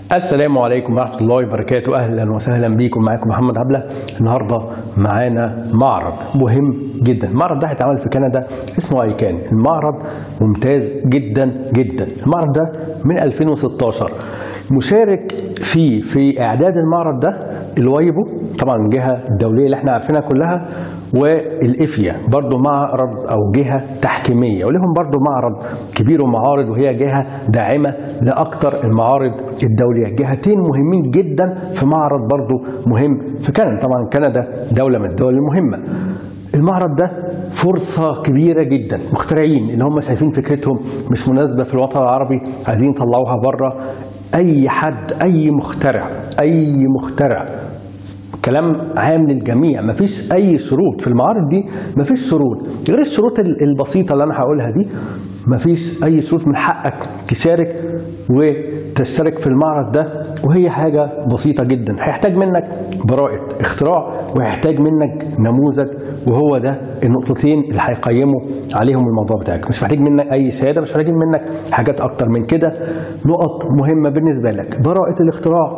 السلام عليكم ورحمة الله وبركاته أهلا وسهلا بكم معاكم محمد عبلة النهاردة معانا معرض مهم جدا المعرض ده هيتعمل في كندا اسمه ايكان المعرض ممتاز جدا جدا المعرض ده من 2016 مشارك فيه في اعداد المعرض ده الوايبو طبعا الجهه الدوليه اللي احنا عارفينها كلها والافيا برضو معرض او جهه تحكيميه ولهم برضو معرض كبير ومعارض وهي جهه داعمه لاكثر المعارض الدوليه جهتين مهمين جدا في معرض برضو مهم في كندا طبعا كندا دوله من الدول المهمه المعرض ده فرصة كبيرة جدا مخترعين اللي هم شايفين فكرتهم مش مناسبة في الوطن العربي عايزين يطلعوها بره أي حد أي مخترع أي مخترع كلام عام للجميع مفيش اي شروط في المعارض دي مفيش شروط غير الشروط البسيطه اللي انا هقولها دي مفيش اي شروط من حقك تشارك وتشترك في المعرض ده وهي حاجه بسيطه جدا هيحتاج منك براءه اختراع وهيحتاج منك نموذج وهو ده النقطتين اللي هيقيموا عليهم الموضوع بتاعك مش محتاج منك اي شهاده مش محتاج منك حاجات اكتر من كده نقط مهمه بالنسبه لك براءه الاختراع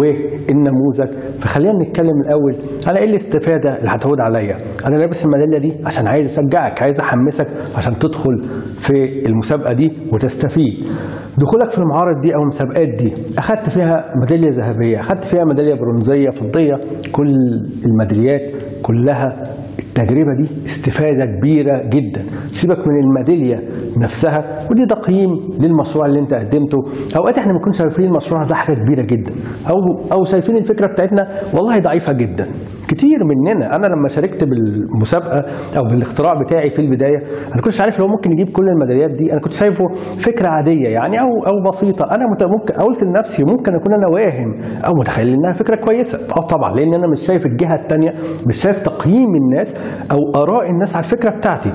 والنموذج فخلينا نتكلم الاول على ايه الاستفاده اللي هتعود عليا انا لابس الميداليه دي عشان عايز اشجعك عايز احمسك عشان تدخل في المسابقه دي وتستفيد دخولك في المعارض دي او المسابقات دي اخدت فيها ميداليه ذهبيه اخدت فيها ميداليه برونزيه فضيه كل الميداليات كلها التجربه دي استفاده كبيره جدا سيبك من الميداليه نفسها ودي تقييم للمشروع اللي انت قدمته اوقات احنا بنكون شايفين المشروع ده حاجه كبيره جدا او او شايفين الفكره بتاعتنا والله ضعيفه جدا كتير مننا انا لما شاركت بالمسابقه او بالاختراع بتاعي في البدايه انا كنتش عارف لو ممكن يجيب كل الميداليات دي انا كنت شايفه فكره عاديه يعني او او بسيطه انا ممكن قلت لنفسي ممكن اكون انا واهم او متخيل انها فكره كويسه اه طبعا لان انا مش شايف الجهه الثانيه مش شايف تقييم الناس او اراء الناس على الفكره بتاعتي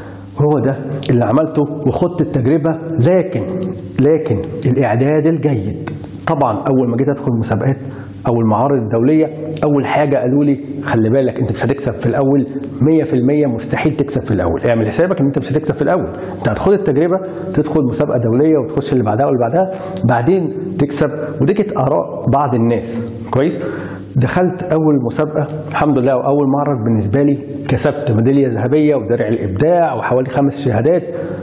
هو ده اللي عملته وخدت التجربه لكن لكن الاعداد الجيد طبعا اول ما جيت ادخل المسابقات او المعارض الدوليه اول حاجه قالوا لي خلي بالك انت مش هتكسب في الاول 100% مستحيل تكسب في الاول اعمل حسابك ان انت مش هتكسب في الاول انت هتاخد التجربه تدخل مسابقه دوليه وتخش اللي بعدها واللي بعدها بعدين تكسب ودي كانت اراء بعض الناس كويس دخلت اول مسابقه الحمد لله واول معرض بالنسبه لي كسبت ميداليه ذهبيه ودرع الابداع وحوالي خمس شهادات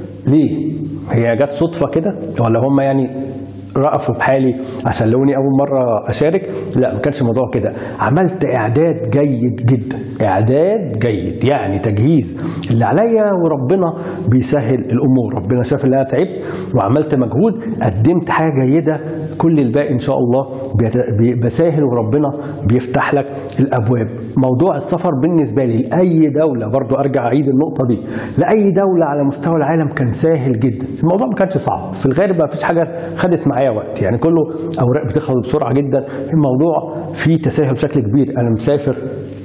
ليه هي جت صدفه كده ولا هم يعني رأفوا بحالي عشان لوني أول مرة أشارك لا ما كانش الموضوع كده عملت إعداد جيد جدا إعداد جيد يعني تجهيز اللي عليا وربنا بيسهل الأمور ربنا شاف اللي أنا تعبت وعملت مجهود قدمت حاجة جيدة كل الباقي إن شاء الله بسهل وربنا بيفتح لك الأبواب موضوع السفر بالنسبة لي لأي دولة برضو أرجع أعيد النقطة دي لأي دولة على مستوى العالم كان سهل جدا الموضوع ما كانش صعب في الغالب ما فيش حاجة خدت معايا معايا وقت يعني كله اوراق بتخلص بسرعه جدا الموضوع فيه تساهل بشكل كبير انا مسافر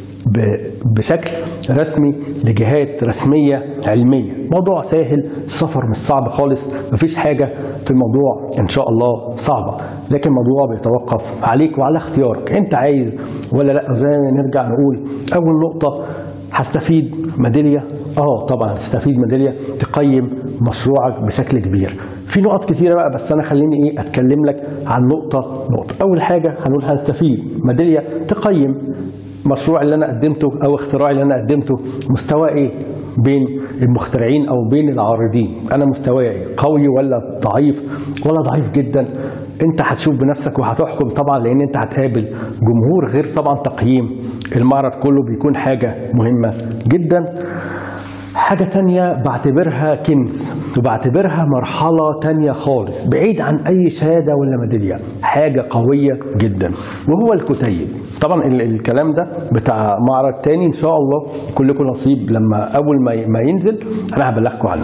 بشكل رسمي لجهات رسميه علميه موضوع سهل السفر مش صعب خالص مفيش حاجه في الموضوع ان شاء الله صعبه لكن الموضوع بيتوقف عليك وعلى اختيارك انت عايز ولا لا زي نرجع نقول اول نقطه هستفيد ميداليه اه طبعا هتستفيد ميداليه تقيم مشروعك بشكل كبير في نقط كتيره بقى بس انا خليني ايه اتكلم لك عن نقطه نقطه اول حاجه هنقول هنستفيد ميداليه تقيم المشروع اللي انا قدمته او اختراعي اللي انا قدمته مستواه ايه بين المخترعين او بين العارضين انا مستواي ايه قوي ولا ضعيف ولا ضعيف جدا انت هتشوف بنفسك وهتحكم طبعا لان انت هتقابل جمهور غير طبعا تقييم المعرض كله بيكون حاجه مهمه جدا حاجة تانية بعتبرها كنز وبعتبرها مرحلة تانية خالص بعيد عن أي شهادة ولا ميدالية حاجة قوية جدا وهو الكتيب طبعا الكلام ده بتاع معرض تاني إن شاء الله يكون لكم نصيب لما أول ما ينزل أنا هبلغكم عنه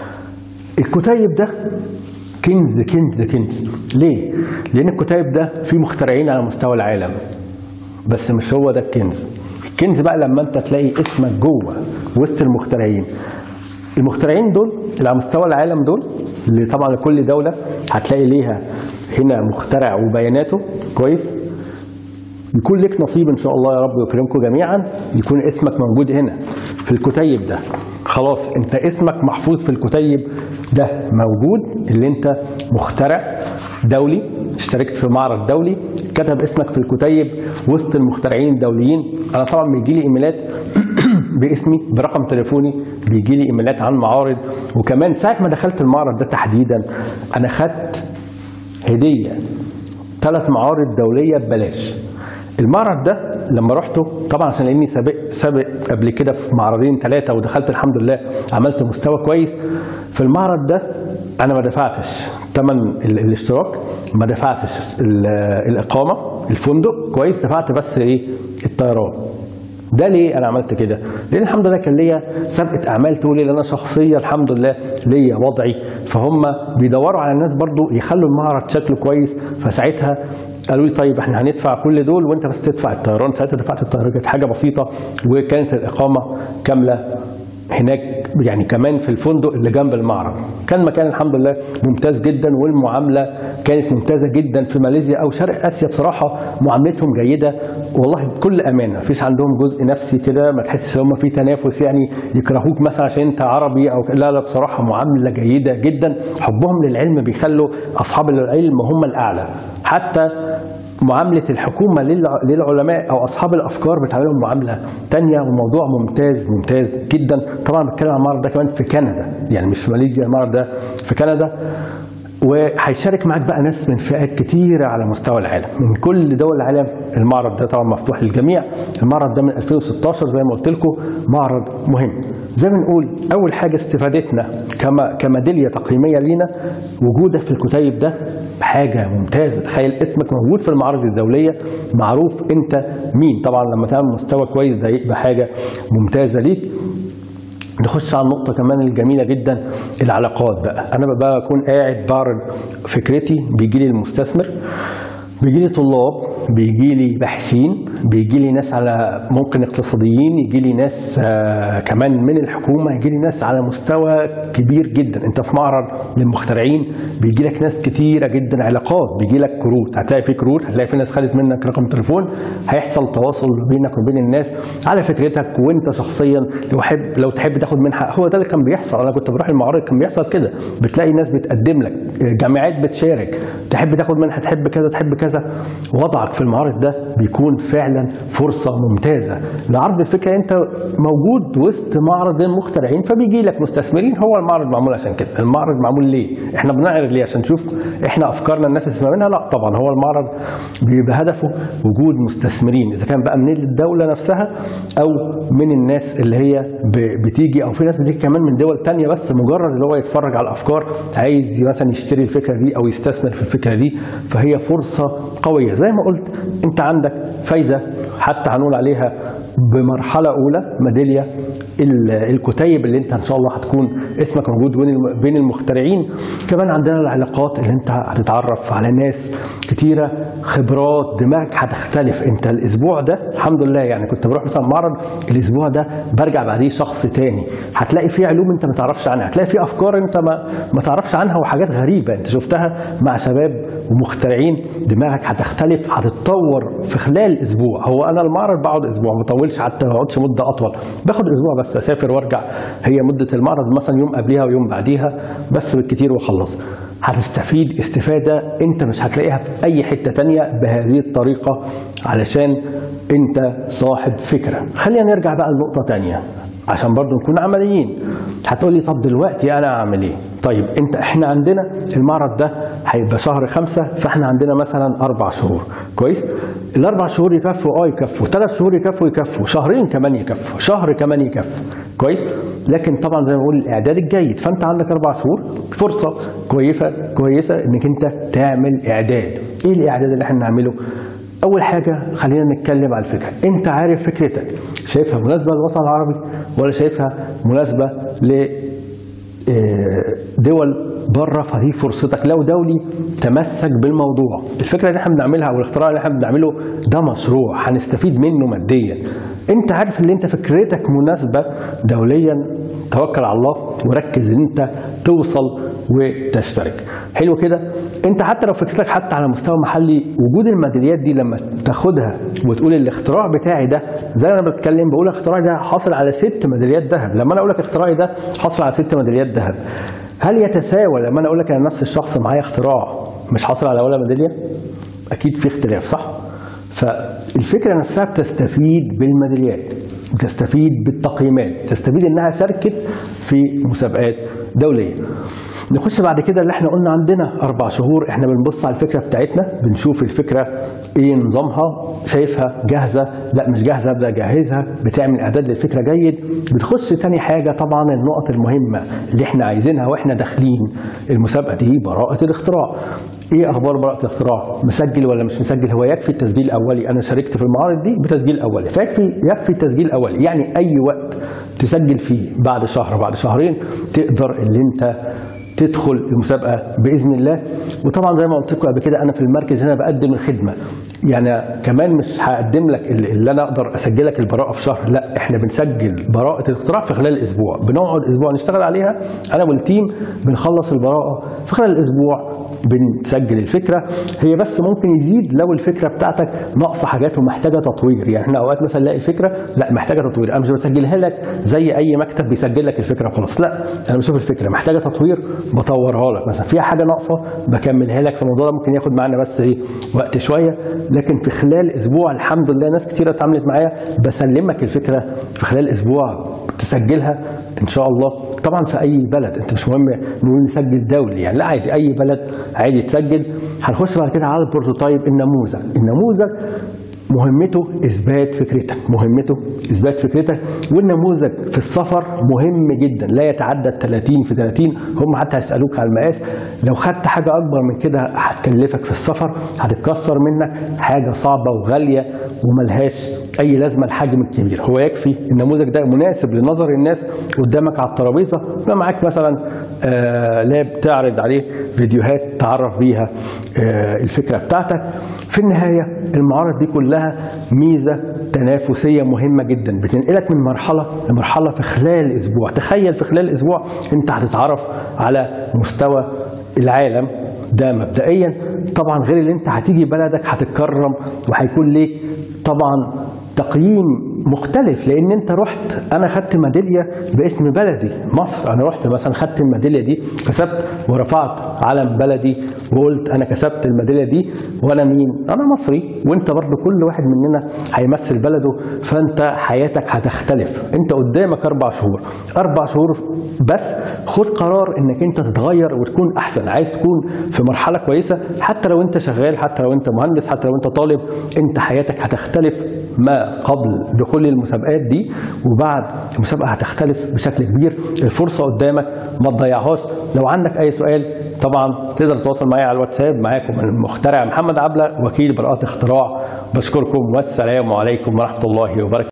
الكتيب ده كنز كنز كنز ليه؟ لأن الكتيب ده فيه مخترعين على مستوى العالم بس مش هو ده الكنز الكنز بقى لما انت تلاقي اسمك جوه وسط المخترعين المخترعين دول اللي على مستوى العالم دول اللي طبعا لكل دوله هتلاقي ليها هنا مخترع وبياناته كويس يكون لك نصيب ان شاء الله يا رب ويكرمكم جميعا يكون اسمك موجود هنا في الكتيب ده خلاص انت اسمك محفوظ في الكتيب ده موجود اللي انت مخترع دولي اشتركت في معرض دولي كتب اسمك في الكتيب وسط المخترعين الدوليين انا طبعا بيجي لي ايميلات باسمي برقم تليفوني بيجي لي ايميلات عن معارض وكمان ساعه ما دخلت المعرض ده تحديدا انا خدت هديه ثلاث معارض دوليه ببلاش المعرض ده لما رحته طبعا عشان لاني سابق سابق قبل كده في معرضين ثلاثه ودخلت الحمد لله عملت مستوى كويس في المعرض ده انا ما دفعتش ثمن ال- الاشتراك ما دفعتش ال- الاقامه الفندق كويس دفعت بس ايه الطيران ده ليه انا عملت كده؟ لان الحمد لله كان ليا سابقه اعمال تقول لي انا شخصيه الحمد لله ليا وضعي فهم بيدوروا على الناس برضو يخلوا المعرض شكله كويس فساعتها قالوا لي طيب احنا هندفع كل دول وانت بس تدفع الطيران ساعتها دفعت الطيران كانت حاجه بسيطه وكانت الاقامه كامله هناك يعني كمان في الفندق اللي جنب المعرض كان مكان الحمد لله ممتاز جدا والمعامله كانت ممتازه جدا في ماليزيا او شرق اسيا بصراحه معاملتهم جيده والله بكل امانه مفيش عندهم جزء نفسي كده ما تحسش ان هم في تنافس يعني يكرهوك مثلا عشان انت عربي او لا لا بصراحه معامله جيده جدا حبهم للعلم بيخلوا اصحاب العلم هم الاعلى حتى معاملة الحكومة للع- للعلماء أو أصحاب الأفكار بتعاملهم معاملة تانية وموضوع ممتاز ممتاز جدا طبعا بتكلم عن المعرض ده كمان في كندا يعني مش في ماليزيا المعرض ده في كندا وهيشارك معاك بقى ناس من فئات كتيرة على مستوى العالم من كل دول العالم المعرض ده طبعا مفتوح للجميع المعرض ده من 2016 زي ما قلت لكم معرض مهم زي ما نقول أول حاجة استفادتنا كما كميدالية تقييمية لينا وجودك في الكتيب ده حاجة ممتازة تخيل اسمك موجود في المعارض الدولية معروف انت مين طبعا لما تعمل مستوى كويس ده يبقى حاجة ممتازة ليك نخش على النقطة كمان الجميلة جدا العلاقات بقى أنا بقى بكون قاعد بعرض فكرتي بيجي لي المستثمر بيجي لي طلاب بيجي لي باحثين بيجي لي ناس على ممكن اقتصاديين يجي لي ناس آه كمان من الحكومه يجي لي ناس على مستوى كبير جدا انت في معرض للمخترعين بيجي لك ناس كتيره جدا علاقات بيجي لك كروت هتلاقي في كروت هتلاقي في ناس خدت منك رقم تليفون هيحصل تواصل بينك وبين الناس على فكرتك وانت شخصيا لو حب لو تحب تاخد منها هو ده اللي كان بيحصل انا كنت بروح المعارض كان بيحصل كده بتلاقي ناس بتقدم لك جامعات بتشارك تحب تاخد منها تحب كذا تحب كذا وضعك في المعارض ده بيكون فعلا فرصه ممتازه لعرض الفكره انت موجود وسط معرض للمخترعين فبيجي لك مستثمرين هو المعرض معمول عشان كده المعرض معمول ليه احنا بنعرض ليه عشان نشوف احنا افكارنا ننافس ما بينها لا طبعا هو المعرض بيبقى هدفه وجود مستثمرين اذا كان بقى من الدوله نفسها او من الناس اللي هي ب- بتيجي او في ناس بتيجي كمان من دول تانية بس مجرد اللي هو يتفرج على الافكار عايز مثلا يشتري الفكره دي او يستثمر في الفكره دي فهي فرصه قويه زي ما قلت انت عندك فايده حتى هنقول عليها بمرحله اولى ميداليه ال- الكتيب اللي انت ان شاء الله هتكون اسمك موجود بين الم- بين المخترعين كمان عندنا العلاقات اللي انت هتتعرف على ناس كتيره خبرات دماغك هتختلف انت الاسبوع ده الحمد لله يعني كنت بروح مثلا معرض الاسبوع ده برجع بعديه شخص تاني هتلاقي فيه علوم انت ما تعرفش عنها هتلاقي فيه افكار انت ما ما تعرفش عنها وحاجات غريبه انت شفتها مع شباب ومخترعين دماغك هتختلف هتتطور في خلال اسبوع هو انا المعرض بقعد اسبوع ما بطولش حتى ما بقعدش مده اطول باخد اسبوع بس اسافر وارجع هي مده المعرض مثلا يوم قبلها ويوم بعديها بس بالكتير واخلص هتستفيد استفاده انت مش هتلاقيها في اي حته تانية بهذه الطريقه علشان انت صاحب فكره خلينا نرجع بقى لنقطه تانية عشان برضو نكون عمليين هتقول لي طب دلوقتي انا اعمل ايه طيب انت احنا عندنا المعرض ده هيبقى شهر خمسة فاحنا عندنا مثلا اربع شهور كويس الاربع شهور يكفوا اه يكفوا ثلاث شهور يكفوا يكفوا شهرين كمان يكفوا شهر كمان يكفوا كويس لكن طبعا زي ما بقول الاعداد الجيد فانت عندك اربع شهور فرصه كويسه كويسه انك انت تعمل اعداد ايه الاعداد اللي احنا نعمله اول حاجه خلينا نتكلم على الفكره انت عارف فكرتك شايفها مناسبه للوطن العربي ولا شايفها مناسبه ل دول بره فدي فرصتك لو دولي تمسك بالموضوع الفكره اللي احنا بنعملها او الاختراع اللي احنا بنعمله ده مشروع هنستفيد منه ماديا انت عارف ان انت فكرتك مناسبه دوليا توكل على الله وركز ان انت توصل وتشترك حلو كده انت حتى لو فكرتك حتى على مستوى محلي وجود الميداليات دي لما تاخدها وتقول الاختراع بتاعي ده زي ما انا بتكلم بقول اختراعي ده حاصل على ست ميداليات ذهب لما انا اقول لك اختراعي ده حاصل على ست ميداليات ذهب هل يتساوى لما انا اقول لك انا نفس الشخص معايا اختراع مش حاصل على ولا ميداليه اكيد في اختلاف صح فالفكره نفسها بتستفيد بالميداليات بتستفيد بالتقييمات تستفيد انها شاركت في مسابقات دوليه نخش بعد كده اللي احنا قلنا عندنا اربع شهور احنا بنبص على الفكره بتاعتنا بنشوف الفكره ايه نظامها شايفها جاهزه لا مش جاهزه ابدا جهزها بتعمل اعداد للفكره جيد بتخش تاني حاجه طبعا النقط المهمه اللي احنا عايزينها واحنا داخلين المسابقه دي براءه الاختراع ايه اخبار براءه الاختراع مسجل ولا مش مسجل هو يكفي التسجيل الاولي انا شاركت في المعارض دي بتسجيل اولي فيكفي يكفي التسجيل الاولي يعني اي وقت تسجل فيه بعد شهر بعد شهرين تقدر اللي انت تدخل المسابقه باذن الله وطبعا زي ما قلت لكم قبل كده انا في المركز هنا بقدم الخدمه يعني كمان مش هقدم لك اللي انا اقدر اسجلك البراءه في شهر لا احنا بنسجل براءه الاختراع في خلال اسبوع بنقعد اسبوع نشتغل عليها انا والتيم بنخلص البراءه في خلال الاسبوع بنسجل الفكره هي بس ممكن يزيد لو الفكره بتاعتك ناقصه حاجات ومحتاجه تطوير يعني احنا اوقات مثلا نلاقي فكره لا محتاجه تطوير انا مش بسجلها لك زي اي مكتب بيسجل لك الفكره خلاص لا انا بشوف الفكره محتاجه تطوير بطورها لك مثلا فيها حاجه ناقصه بكملها لك فالموضوع ده ممكن ياخد معانا بس ايه وقت شويه لكن في خلال اسبوع الحمد لله ناس كتيره اتعاملت معايا بسلمك الفكره في خلال اسبوع تسجلها ان شاء الله طبعا في اي بلد انت مش مهم نقول نسجل دولي يعني لا عادي اي بلد عادي تسجل هنخش بعد كده على البروتوتايب النموذج النموذج مهمته اثبات فكرتك مهمته اثبات فكرتك والنموذج في السفر مهم جدا لا يتعدى ال 30 في 30 هم حتى هيسالوك على المقاس لو خدت حاجه اكبر من كده هتكلفك في السفر هتتكسر منك حاجه صعبه وغاليه وملهاش اي لازمه الحجم الكبير هو يكفي النموذج ده مناسب لنظر الناس قدامك على الترابيزه يبقى معاك مثلا آه لاب تعرض عليه فيديوهات تعرف بيها آه الفكره بتاعتك في النهايه المعارض دي كلها ميزه تنافسيه مهمه جدا بتنقلك من مرحله لمرحله في خلال اسبوع تخيل في خلال اسبوع انت هتتعرف على مستوى العالم ده مبدئيا طبعا غير اللي انت هتيجي بلدك هتتكرم وهيكون ليك طبعا تقييم مختلف لان انت رحت انا خدت ميداليه باسم بلدي مصر انا رحت مثلا خدت الميداليه دي كسبت ورفعت علم بلدي وقلت انا كسبت الميداليه دي وانا مين انا مصري وانت برضه كل واحد مننا هيمثل بلده فانت حياتك هتختلف انت قدامك اربع شهور اربع شهور بس خد قرار انك انت تتغير وتكون احسن عايز تكون في مرحله كويسه حتى لو انت شغال حتى لو انت مهندس حتى لو انت طالب انت حياتك هتختلف ما قبل دخول المسابقات دي وبعد المسابقه هتختلف بشكل كبير الفرصه قدامك ما تضيعهاش لو عندك اي سؤال طبعا تقدر تتواصل معايا على الواتساب معاكم المخترع محمد عبله وكيل براءات اختراع بشكركم والسلام عليكم ورحمه الله وبركاته